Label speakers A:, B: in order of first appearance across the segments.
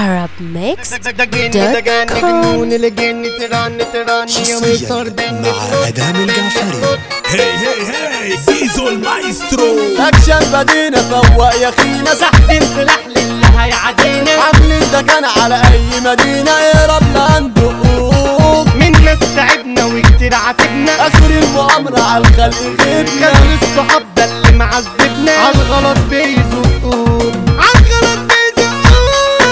A: Arab Mix
B: دجنون لجن تران تران يا مصر
C: مع ادم الجعفري هي هي هي زيزو المايسترو
D: اكشن بدينا فوق يا خينا
B: سحب سلاح للي هيعادينا
D: عاملين ده كان على اي مدينة يا رب ندقوق
B: من ناس تعبنا وكتير عاتبنا
D: اخر المؤامرة على الخلق غيبنا
B: كان الصحاب ده اللي معذبنا عالغلط بيزقوه عالغلط بيزقوه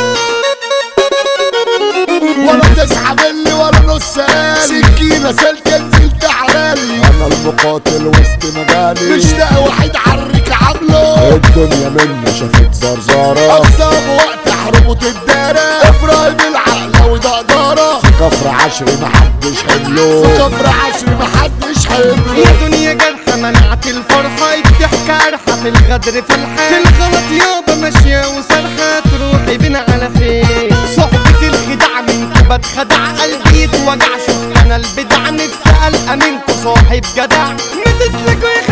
E: ولا تسحب اللي ولا نص قالي سكينة سلكة نزلت حلالي انا المقاتل وسط مجالي مش لاقي واحد عرك عامله الدنيا مني شافت زرزارة اقسام وقت حربه تدارى ابراهيم العقلة وده قدارة في كفر عشري محدش حمله في كفر عشري محدش حمله
B: يا دنيا جرحة منعت الفرحة الضحكة قرحة في الغدر في الحال في الغلط يابا ماشية وسرحة تروحي بينا على فين صحبة الخداع منكم بتخدع قلبي يتوجع شفت انا البدع نفسي القى منكم صاحب جدع نتسلكوا يا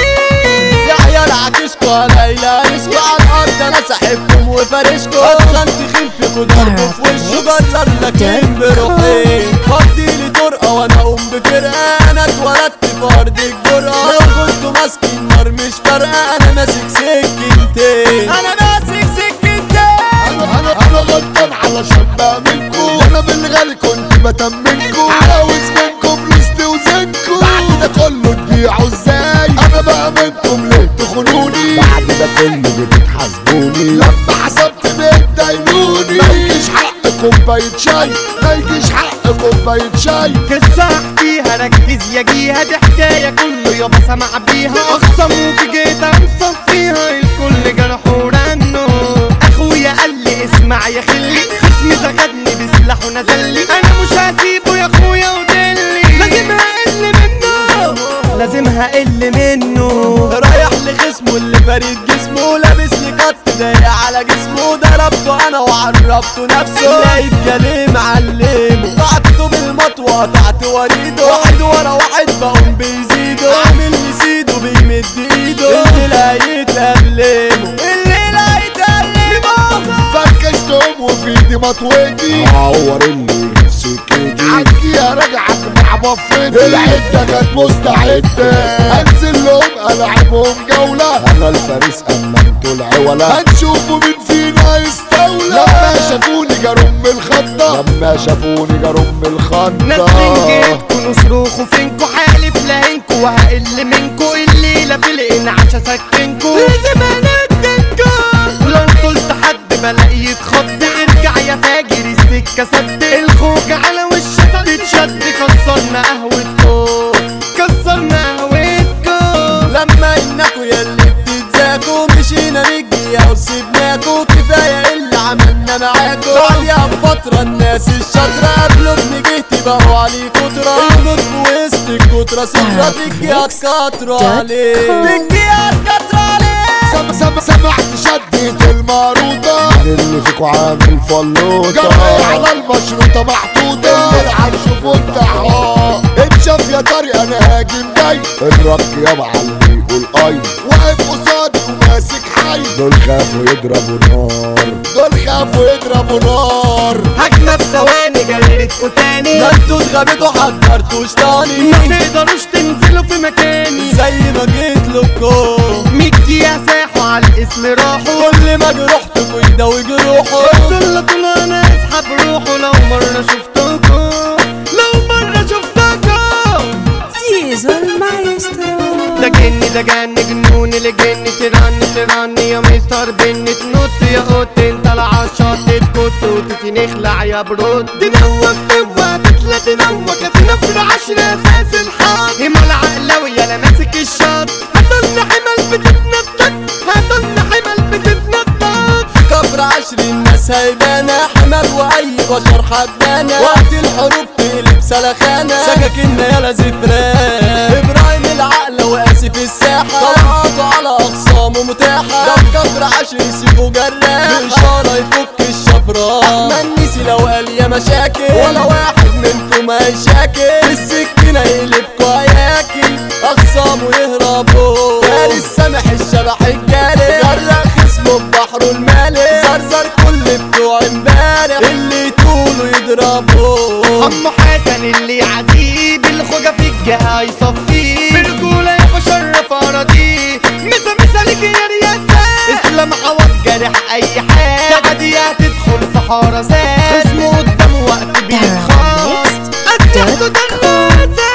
B: خيرين
D: يا عيال عكشكوا على يلانسكوا على الارض انا ساحبكم وفارشكوا اتخنت خيل فيكوا ضرب في وشه جزر لكن بروحي فضيلي طرقة وانا اقوم بفرقة انا اتولدت في ارض الجرأة لو كنت ماسكين نار مش فارقة انا ماسك سكينتين انا ماسك سكينتين
E: انا انا انا غلطان علشان بأمنكم انا بالغالي كنت بتمنكم عاوز منكم فلوس توزنكم بعد ده كله تبيعوا ازاي انا بأمنكم ليه تخونوني بعد ده كله بتتحاسبوني لما حسبت بتدينوني ما يجيش حق كوباية شاي ما يجيش حق كوباية شاي
B: قصة احكيها ركز يا جيها دي حكاية كله يابا سمع بيها اخصم وفي جيت انصف فيها الكل جرح ورنه اخويا قال لي اسمع يا خلي خصمي زغدني بسلاحه نزل لي انا مش هسيبه يا اخويا ودلي لازم هقل منه لازم هقل منه
D: رايح لخصمه اللي فريد جسمه لابس لي قط ضايق على جسمه ضربته انا وعرفته نفسه لقيت جاليه معلمه قطعته بالمطوة قطعت وريده واحد ورا واحد بقوم بيزيده عامل لي سيده بيمد ايده اللي لقيت قلمه اللي لقيت قلمه
E: فركشتهم وفي ايدي مطوتي عور اللي نفسي كيدي عديها رجعت مع بفتي العدة كانت مستعدة انزل لهم العبهم جولة انا الفارس اما انتوا العولة هنشوفوا مين فينا يستولى لما شافوني جارهم من الخضة لما شافوني جارهم من
B: ناس
E: الخضة
B: جيتكوا نصرخوا فينكوا حالف لهنكوا وهقل منكوا الليلة في الانعاش اسكنكوا لازم اندنكوا لو قلت حد بلاقي يتخض ارجع يا فاجر السكة سد الخوج على وشك تتشد كسرنا قهوتكوا كسرنا قهوتكوا
D: لما انكوا ياللي بتتزاكوا مشينا نجري او سيبناكوا كفايه اللي عملنا معاكوا بعديها بفتره الناس الشاطره قبلوا ابن جهتي بقوا عليه كتره الموت في وسط الكتره ستره تجيات كتره عليه تجيات كتره عليه
E: سم سم سمعت شدة الماروطة اللي فيكوا عامل فلوطة جمعي على المشروطة محطوطة العرش فتح اه اتشاف يا طريق انا هاجم جاي الرك يا معلم يقول اي واقف قصادي وماسك حي دول خافوا يضربوا نار دول خافوا يضربوا نار
B: هجمة في ثواني جلدتكوا تاني
D: ده انتوا اتغبتوا حضرتوش تاني
B: ما تقدروش تنزلوا في مكاني
D: زي ما جيت لكم
B: ميكي يا ساحوا على الاسم راحوا
D: كل ما جروحتكوا يداوي جروحه
B: دول طول انا اسحب روحه لو مرة شفتكوا لو مرة شفتكوا
A: Zizo il maestro
B: ده جن ده جن جنون لجن ترن ترن يا مستر بن تنط يا قط انت العشاط تكت وتتي نخلع يا برود تنوك توا تطلع تنوك تنفر عشرة اساس الحاط هما العقلوية انا ماسك الشاط هتلنا حمل بتتنطط هتلنا حمل بتتنطط
D: كبر عشر الناس هيبانا حمل واي بشر حدانا وقت الحروب تقلب سلخانة سكاكيننا يالا زفران ابراهيم العقل واسف الساحة طلعاته على اخصامه متاحة ده كبر عشر سيفه جراح بإشارة يفك الشفرة احمد نسي لو قال يا مشاكل ولا واحد منكم هيشاكل السكينة يقلبكوا هياكل اخصامه يهربوا فارس سامح الشبح الجاري غرق خصمه ببحره المالي زرزر كل بتوع امبارح الشارع اللي طوله يضربه
B: عمو حسن اللي عديه بالخوجة في الجهة يصفيه برجولة يابا شرف أراضيه مسا مسا لك يا رياسة اسلام عوض جارح أي حال تعدي هتدخل في حراسات اسمه قدام وقت بيتخاص أسلحته دناسة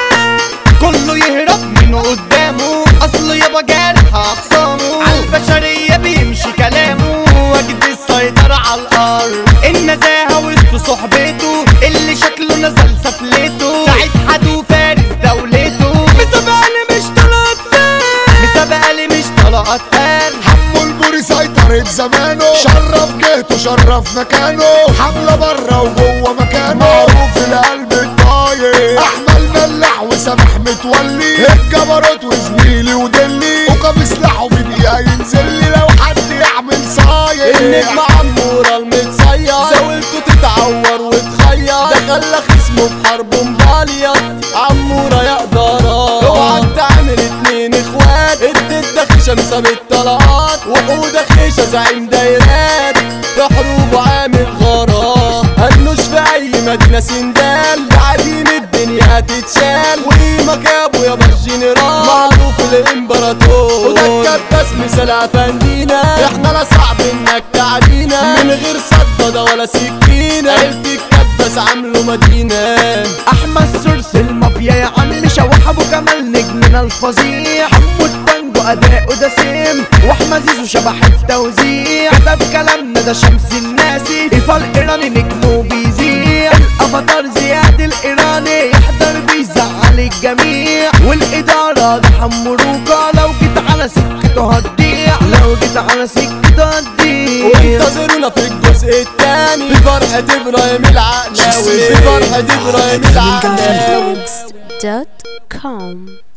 B: كله يهرب منه قدامه اصله يابا جارح اخصامه عالبشرية بيمشي كلامه واجد السيطرة على الارض النزاهة وسط صحبته اللي شكله نزل سفلته سعيد حدو فارس دولته مسابقة مش طلعت فان مسابقة مش طلعت فان
E: حمو البوري سيطرة زمانه شرف جهته شرف مكانه حملة برا وجوه مكانه معروف القلب الطاير احمد ملاح وسامح متولي الجبروت وزميلي ودلي وقام سلاحه بدقيقة ينزل لي لو حد يعمل صاير
D: النجم عمورة المتصير زاولته تتعور وتخير ده خلى خصمه في حرب مبالية عمورة يا قدرات اوعى تعمل اتنين اخوات اديت ده خيشة مسابق طلقات وحودة خيشة زعيم دايرات في حروب وعامل غارات هنوش في اي مدينة سندال بعدين الدنيا هتتشال وقيمك يا ابو يابا الجنرال معروف الامبراطور وده الكباس مثال افندينا احنا لا صعب انك تعدينا من غير صدى ولا سكينة عيلة الكباس عامله مدينة
B: احمد سرس المافيا يا عم شوح ابو كمال نجمنا الفظيع حمو التانجو اداؤه ده سيم واحمد زيزو شبح التوزيع كتب كلامنا ده شمس الناسي ايفا الايراني نجمه بيذيع الافاتار زياد الايراني يحضر بيزعل الجميع والاداره ده حمروكا لو جيت على سكته هتضيع لو جيت على سكته هتضيع
D: وانتظرونا في الجزء الثاني في فرحة ابراهيم العقلاوي في فرحة ابراهيم العقلاوي
A: Dot com.